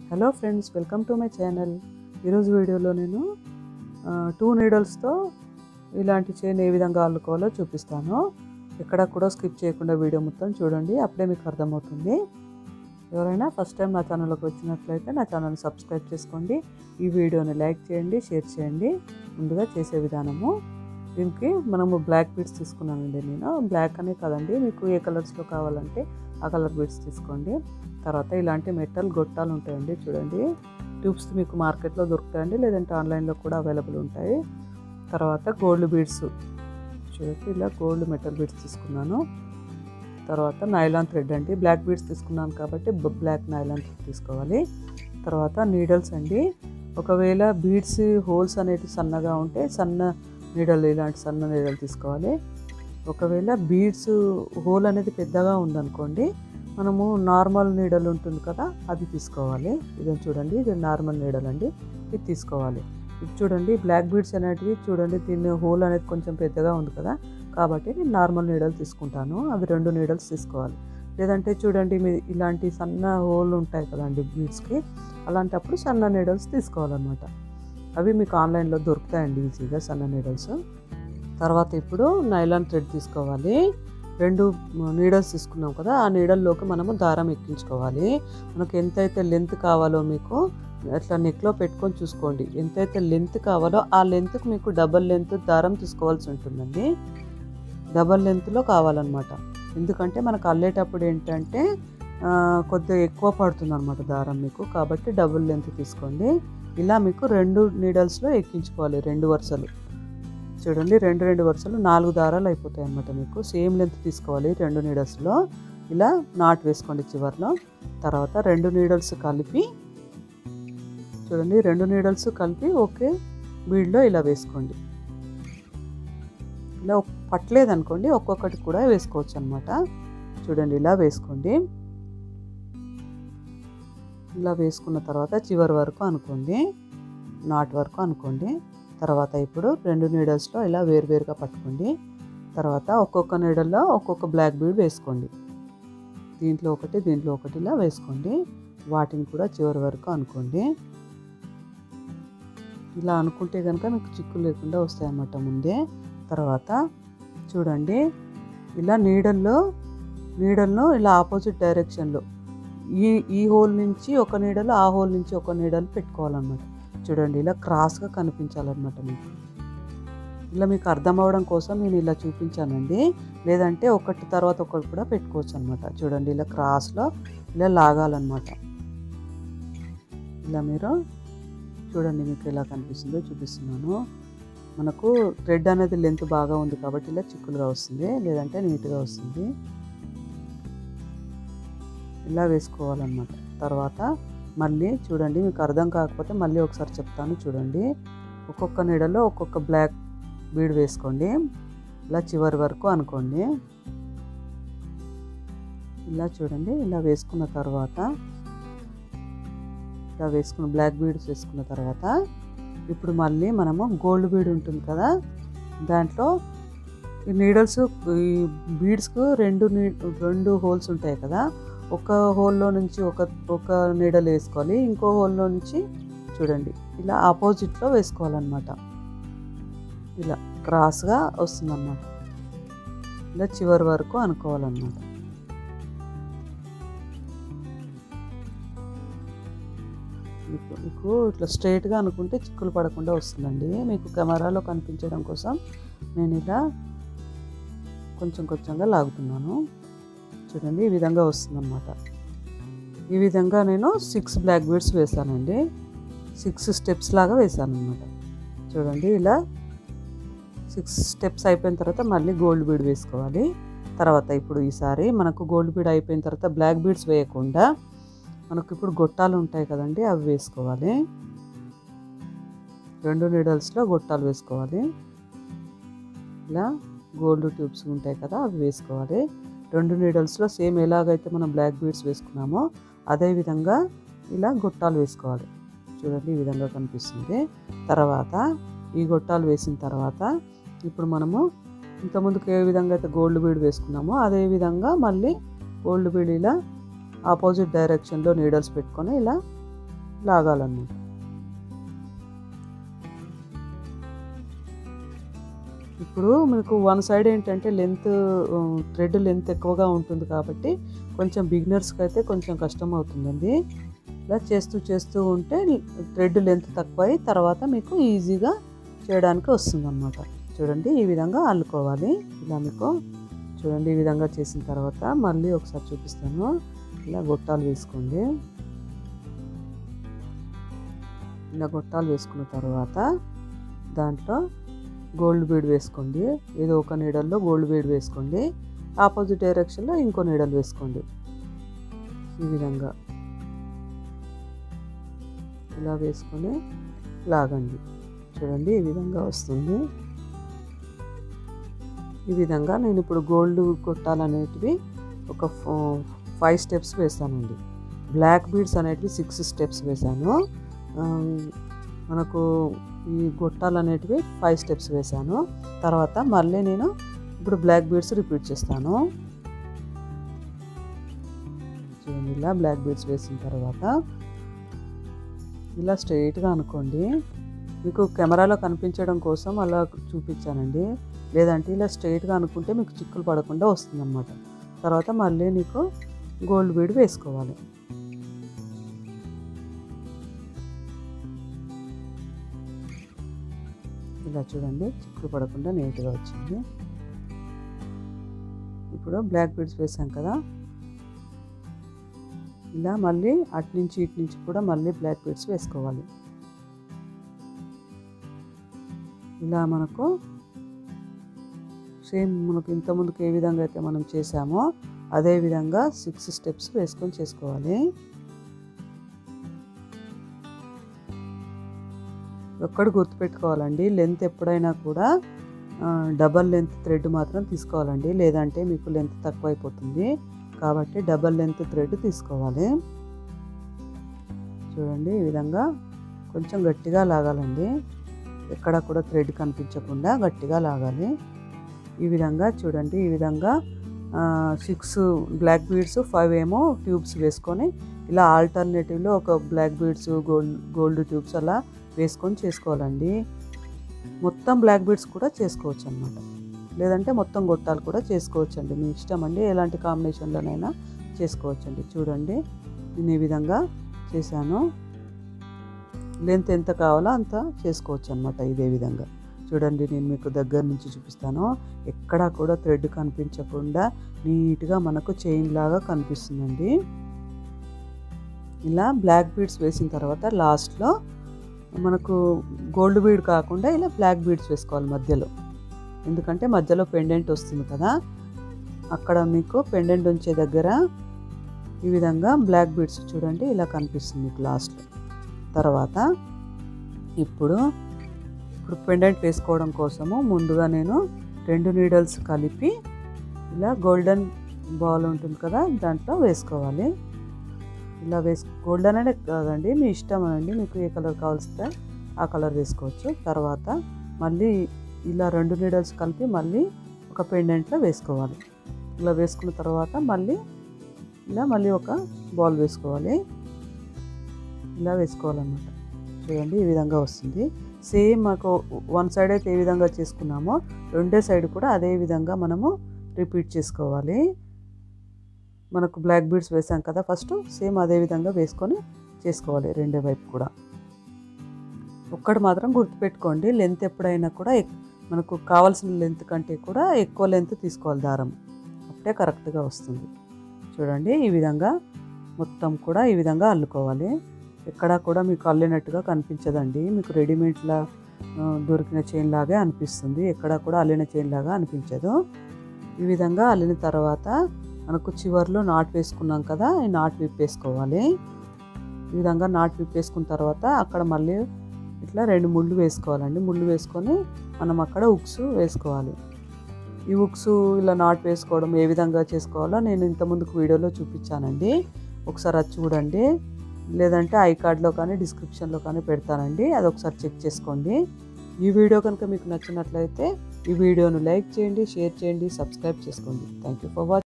hello friends welcome to my channel ఈరోజు వీడియోలో నేను టూ నీడల్స్తో ఇలాంటి చైన్ ఏ విధంగా అల్లుకోవాలో చూపిస్తాను ఎక్కడ కూడా స్కిప్ చేయకుండా వీడియో మొత్తం చూడండి అప్పుడే మీకు అర్థమవుతుంది ఎవరైనా ఫస్ట్ టైం నా ఛానల్లోకి వచ్చినట్లయితే నా ఛానల్ని సబ్స్క్రైబ్ చేసుకోండి ఈ వీడియోని లైక్ చేయండి షేర్ చేయండి ముందుగా చేసే విధానము దీనికి మనము బ్లాక్ బీడ్స్ తీసుకున్నానండి నేను బ్లాక్ అనే కదండి మీకు ఏ కలర్స్లో కావాలంటే ఆ కలర్ బీడ్స్ తీసుకోండి తర్వాత ఇలాంటి మెటల్ గొట్టాలు ఉంటాయండి చూడండి ట్యూబ్స్ మీకు మార్కెట్లో దొరుకుతాయండి లేదంటే ఆన్లైన్లో కూడా అవైలబుల్ ఉంటాయి తర్వాత గోల్డ్ బీడ్స్ చూడండి ఇలా గోల్డ్ మెటల్ బీడ్స్ తీసుకున్నాను తర్వాత నైలాన్ థ్రెడ్ అండి బ్లాక్ బీడ్స్ తీసుకున్నాను కాబట్టి బ్లాక్ నైలాన్ థ్రెడ్ తీసుకోవాలి తర్వాత నీడల్స్ అండి ఒకవేళ బీడ్స్ హోల్స్ అనేవి సన్నగా ఉంటే సన్న నీడలు ఇలాంటి సన్న నీడలు తీసుకోవాలి ఒకవేళ బీడ్స్ హోల్ అనేది పెద్దగా ఉందనుకోండి మనము నార్మల్ నీడలు ఉంటుంది కదా అది తీసుకోవాలి ఇది చూడండి ఇది నార్మల్ నీడల్ అండి ఇది తీసుకోవాలి ఇది చూడండి బ్లాక్ బీడ్స్ అనేటివి చూడండి దీని హోల్ అనేది కొంచెం పెద్దగా ఉంది కదా కాబట్టి నేను నార్మల్ నీడలు తీసుకుంటాను అవి రెండు నీడల్స్ తీసుకోవాలి లేదంటే చూడండి మీ ఇలాంటి సన్న హోల్ ఉంటాయి కదండి బీడ్స్కి అలాంటప్పుడు సన్న నీడల్స్ తీసుకోవాలన్నమాట అవి మీకు ఆన్లైన్లో దొరుకుతాయండి ఈజీగా సన్న నీడల్స్ తర్వాత ఇప్పుడు నైలాన్ థ్రెడ్ తీసుకోవాలి రెండు నీడల్స్ తీసుకున్నాం కదా ఆ నీడల్లోకి మనము దారం ఎక్కించుకోవాలి మనకు ఎంతైతే లెంత్ కావాలో మీకు అట్లా నెక్లో పెట్టుకొని చూసుకోండి ఎంతైతే లెంత్ కావాలో ఆ లెంత్కి మీకు డబల్ లెంత్ దారం తీసుకోవాల్సి ఉంటుందండి డబల్ లెంత్లో కావాలన్నమాట ఎందుకంటే మనకు అల్లేటప్పుడు ఏంటంటే కొద్దిగా ఎక్కువ పడుతుంది అనమాట దారం మీకు కాబట్టి డబుల్ లెంత్ తీసుకోండి ఇలా మీకు రెండు నీడల్స్లో ఎక్కించుకోవాలి రెండు వరుసలు చూడండి రెండు రెండు వరుసలు నాలుగు దారాలు అయిపోతాయి అన్నమాట మీకు సేమ్ లెంత్ తీసుకోవాలి రెండు నీడల్స్లో ఇలా నాట్ వేసుకోండి చివరిలో తర్వాత రెండు నీడల్స్ కలిపి చూడండి రెండు నీడల్స్ కలిపి ఒకే బీడ్లో ఇలా వేసుకోండి ఇలా పట్టలేదు అనుకోండి ఒక్కొక్కటి కూడా వేసుకోవచ్చు అనమాట చూడండి ఇలా వేసుకోండి ఇలా వేసుకున్న తర్వాత చివరి వరకు అనుకోండి నాట్ వరకు అనుకోండి తర్వాత ఇప్పుడు రెండు నీడల్స్లో ఇలా వేరువేరుగా పట్టుకోండి తర్వాత ఒక్కొక్క నీడల్లో ఒక్కొక్క బ్లాక్ బీడ్ వేసుకోండి దీంట్లో ఒకటి దీంట్లో ఒకటి ఇలా వేసుకోండి వాటిని కూడా చివరి వరకు అనుకోండి ఇలా అనుకుంటే కనుక మీకు చిక్కులు లేకుండా వస్తాయన్నమాట ముందే తర్వాత చూడండి ఇలా నీడల్లో నీడల్లో ఇలా ఆపోజిట్ డైరెక్షన్లో ఈ ఈ హోల్ నుంచి ఒక నీడలు ఆ హోల్ నుంచి ఒక నీడలు పెట్టుకోవాలన్నమాట చూడండి ఇలా క్రాస్గా కనిపించాలన్నమాట మీకు ఇలా మీకు అర్థం అవడం కోసం నేను ఇలా చూపించానండి లేదంటే ఒకటి తర్వాత ఒకటి కూడా పెట్టుకోవచ్చు అనమాట చూడండి ఇలా క్రాస్లో ఇలా లాగాలన్నమాట ఇలా మీరు చూడండి మీకు ఎలా కనిపిస్తుందో చూపిస్తున్నాను మనకు థ్రెడ్ అనేది లెంత్ బాగా ఉంది కాబట్టి ఇలా చిక్కులుగా వస్తుంది లేదంటే నీట్గా వస్తుంది ఇలా వేసుకోవాలన్నమాట తర్వాత మళ్ళీ చూడండి మీకు అర్థం కాకపోతే మళ్ళీ ఒకసారి చెప్తాను చూడండి ఒక్కొక్క నీడలో ఒక్కొక్క బ్లాక్ బీడ్ వేసుకోండి ఇలా చివరి వరకు అనుకోండి ఇలా చూడండి ఇలా వేసుకున్న తర్వాత ఇలా వేసుకున్న బ్లాక్ బీడ్స్ వేసుకున్న తర్వాత ఇప్పుడు మళ్ళీ మనము గోల్డ్ బీడ్ ఉంటుంది కదా దాంట్లో ఈ నీడల్స్ ఈ బీడ్స్కు రెండు నీ రెండు హోల్స్ ఉంటాయి కదా ఒక హోల్లో నుంచి ఒక ఒక నీడల్ వేసుకోవాలి ఇంకో హోల్లో నుంచి చూడండి ఇలా ఆపోజిట్లో వేసుకోవాలన్నమాట ఇలా క్రాస్గా వస్తుందన్నమాట ఇలా చివరి వరకు అనుకోవాలన్నమాట మీకు మీకు ఇట్లా స్ట్రైట్గా అనుకుంటే చిక్కులు పడకుండా వస్తుందండి మీకు కెమెరాలో కనిపించడం కోసం నేను ఇలా కొంచెం కొంచెంగా లాగుతున్నాను చూడండి ఈ విధంగా వస్తుందన్నమాట ఈ విధంగా నేను సిక్స్ బ్లాక్ బీడ్స్ వేసానండి సిక్స్ స్టెప్స్ లాగా వేసాను అనమాట చూడండి ఇలా సిక్స్ స్టెప్స్ అయిపోయిన తర్వాత మళ్ళీ గోల్డ్ బీడ్ వేసుకోవాలి తర్వాత ఇప్పుడు ఈసారి మనకు గోల్డ్ బీడ్ అయిపోయిన తర్వాత బ్లాక్ బీడ్స్ వేయకుండా మనకు ఇప్పుడు గొట్టాలు ఉంటాయి కదండి అవి వేసుకోవాలి రెండు నీడల్స్లో గొట్టాలు వేసుకోవాలి ఇలా గోల్డ్ ట్యూబ్స్ ఉంటాయి కదా అవి వేసుకోవాలి రెండు నీడల్స్లో సేమ్ ఎలాగైతే మనం బ్లాక్ బీడ్స్ వేసుకున్నామో అదే విధంగా ఇలా గొట్టాలు వేసుకోవాలి చూడండి ఈ విధంగా కనిపిస్తుంది తర్వాత ఈ గొట్టాలు వేసిన తర్వాత ఇప్పుడు మనము ఇంతకుముందుకు ఏ విధంగా అయితే గోల్డ్ బీడ్ వేసుకున్నామో అదే విధంగా మళ్ళీ గోల్డ్ బీడ్ ఇలా ఆపోజిట్ డైరెక్షన్లో నీడల్స్ పెట్టుకొని ఇలా లాగాలన్నమాట ఇప్పుడు మీకు వన్ సైడ్ ఏంటంటే లెంత్ థ్రెడ్ లెంత్ ఎక్కువగా ఉంటుంది కాబట్టి కొంచెం బిగినర్స్కి అయితే కొంచెం కష్టం అవుతుందండి ఇలా చేస్తూ చేస్తూ ఉంటే థ్రెడ్ లెంత్ తక్కువ అయి తర్వాత మీకు ఈజీగా చేయడానికి వస్తుందన్నమాట చూడండి ఈ విధంగా అల్లుకోవాలి ఇలా మీకు చూడండి ఈ విధంగా చేసిన తర్వాత మళ్ళీ ఒకసారి చూపిస్తాను ఇలా గొట్టాలు వేసుకోండి ఇలా గొట్టాలు వేసుకున్న తర్వాత దాంట్లో గోల్డ్ బీడ్ వేసుకోండి ఏదో ఒక నీడల్లో గోల్డ్ బీడ్ వేసుకోండి ఆపోజిట్ డైరెక్షన్లో ఇంకో నీడలు వేసుకోండి ఈ విధంగా ఇలా వేసుకొని లాగండి చూడండి ఈ విధంగా వస్తుంది ఈ విధంగా నేను ఇప్పుడు గోల్డ్ కొట్టాలనేటివి ఒక ఫైవ్ స్టెప్స్ వేసానండి బ్లాక్ బీడ్స్ అనేటివి సిక్స్ స్టెప్స్ వేసాను మనకు ఈ గొట్టాలు అనేటివి ఫైవ్ స్టెప్స్ వేసాను తర్వాత మళ్ళీ నేను ఇప్పుడు బ్లాక్ బీడ్స్ రిపీట్ చేస్తాను చూడండి ఇలా బ్లాక్ బీడ్స్ వేసిన తర్వాత ఇలా స్ట్రైట్గా అనుకోండి మీకు కెమెరాలో కనిపించడం కోసం అలా చూపించానండి లేదంటే ఇలా స్ట్రైట్గా అనుకుంటే మీకు చిక్కులు పడకుండా వస్తుందన్నమాట తర్వాత మళ్ళీ నీకు గోల్డ్ బీడ్ వేసుకోవాలి ఇలా చూడండి చిక్కులు పడకుండా నీట్గా వచ్చింది ఇప్పుడు బ్లాక్ బీడ్స్ వేసాం కదా ఇలా మళ్ళీ అటు నుంచి ఇటు నుంచి కూడా మళ్ళీ బ్లాక్ బీడ్స్ వేసుకోవాలి ఇలా మనకు సేమ్ మనకు ఇంతకుముందుకు ఏ విధంగా అయితే మనం చేసామో అదే విధంగా సిక్స్ స్టెప్స్ వేసుకొని చేసుకోవాలి ఒక్కడు గుర్తుపెట్టుకోవాలండి లెంత్ ఎప్పుడైనా కూడా డబల్ లెంత్ థ్రెడ్ మాత్రం తీసుకోవాలండి లేదంటే మీకు లెంత్ తక్కువ అయిపోతుంది కాబట్టి డబల్ లెంత్ థ్రెడ్ తీసుకోవాలి చూడండి ఈ విధంగా కొంచెం గట్టిగా లాగాలండి ఎక్కడ కూడా థ్రెడ్ కనిపించకుండా గట్టిగా లాగాలి ఈ విధంగా చూడండి ఈ విధంగా సిక్స్ బ్లాక్ బీడ్స్ ఫైవ్ ఏమో ట్యూబ్స్ వేసుకొని ఇలా ఆల్టర్నేటివ్లో ఒక black beads gold gold tubes అలా వేసుకొని చేసుకోవాలండి మొత్తం బ్లాక్ బీడ్స్ కూడా చేసుకోవచ్చు అనమాట లేదంటే మొత్తం గొట్టాలు కూడా చేసుకోవచ్చండి మీ ఇష్టం అండి ఎలాంటి కాంబినేషన్లోనైనా చేసుకోవచ్చండి చూడండి నేను ఈ విధంగా చేశాను లెంత్ ఎంత కావాలో అంత చేసుకోవచ్చు అనమాట ఇదే విధంగా చూడండి నేను మీకు దగ్గర నుంచి చూపిస్తాను ఎక్కడా కూడా థ్రెడ్ కనిపించకుండా నీట్గా మనకు చైన్ లాగా కనిపిస్తుందండి ఇలా బ్లాక్ బీడ్స్ వేసిన తర్వాత లాస్ట్లో మనకు గోల్డ్ బీడ్ కాకుండా ఇలా బ్లాక్ బీడ్స్ వేసుకోవాలి మధ్యలో ఎందుకంటే మధ్యలో పెండెంట్ వస్తుంది కదా అక్కడ మీకు పెండెంట్ ఉంచే దగ్గర ఈ విధంగా బ్లాక్ బీడ్స్ చూడండి ఇలా కనిపిస్తుంది మీకు లాస్ట్లో తర్వాత ఇప్పుడు ఇప్పుడు పెండెంట్ వేసుకోవడం కోసము ముందుగా నేను రెండు నీడల్స్ కలిపి ఇలా గోల్డెన్ బాల్ ఉంటుంది కదా దాంట్లో వేసుకోవాలి ఇలా వేసు గోల్డెన్ అనే కాదండి మీ ఇష్టం అనండి మీకు ఏ కలర్ కావాల్సితే ఆ కలర్ వేసుకోవచ్చు తర్వాత మళ్ళీ ఇలా రెండు నీడల్స్ కలిపి మళ్ళీ ఒక పెండెంట్లో వేసుకోవాలి ఇలా వేసుకున్న తర్వాత మళ్ళీ ఇలా మళ్ళీ ఒక బాల్ వేసుకోవాలి ఇలా వేసుకోవాలన్నమాట చూడండి ఈ విధంగా వస్తుంది సేమ్ మాకు వన్ సైడ్ అయితే ఏ విధంగా చేసుకున్నామో రెండే సైడ్ కూడా అదే విధంగా మనము రిపీట్ చేసుకోవాలి మనకు బ్లాక్ బీడ్స్ వేసాం కదా ఫస్ట్ సేమ్ అదే విధంగా వేసుకొని చేసుకోవాలి రెండే వైపు కూడా ఒక్కటి మాత్రం గుర్తుపెట్టుకోండి లెంత్ ఎప్పుడైనా కూడా మనకు కావాల్సిన లెంత్ కంటే కూడా ఎక్కువ లెంత్ తీసుకోవాలి దారం అప్పుడే కరెక్ట్గా వస్తుంది చూడండి ఈ విధంగా మొత్తం కూడా ఈ విధంగా అల్లుకోవాలి ఎక్కడా కూడా మీకు అల్లినట్టుగా కనిపించదండి మీకు రెడీమేడ్లా దొరికిన చైన్ లాగే అనిపిస్తుంది ఎక్కడా కూడా అల్లిన చైన్ లాగా అనిపించదు ఈ విధంగా అల్లిన తర్వాత మనకు చివర్లో నాట్ వేసుకున్నాం కదా ఈ నాట్ విప్పేసుకోవాలి ఈ విధంగా నాట్ విప్పేసుకున్న తర్వాత అక్కడ మళ్ళీ ఇట్లా రెండు ముళ్ళు వేసుకోవాలండి ముళ్ళు వేసుకొని మనం అక్కడ ఉక్స్ వేసుకోవాలి ఈ ఉక్స్ ఇలా నాట్ వేసుకోవడం ఏ విధంగా చేసుకోవాలో నేను ఇంతకుముందుకు వీడియోలో చూపించానండి ఒకసారి అది చూడండి లేదంటే ఐ కార్డ్లో కానీ డిస్క్రిప్షన్లో కానీ పెడతానండి అది ఒకసారి చెక్ చేసుకోండి ఈ వీడియో కనుక మీకు నచ్చినట్లయితే ఈ వీడియోను లైక్ చేయండి షేర్ చేయండి సబ్స్క్రైబ్ చేసుకోండి థ్యాంక్ యూ ఫర్ వాచింగ్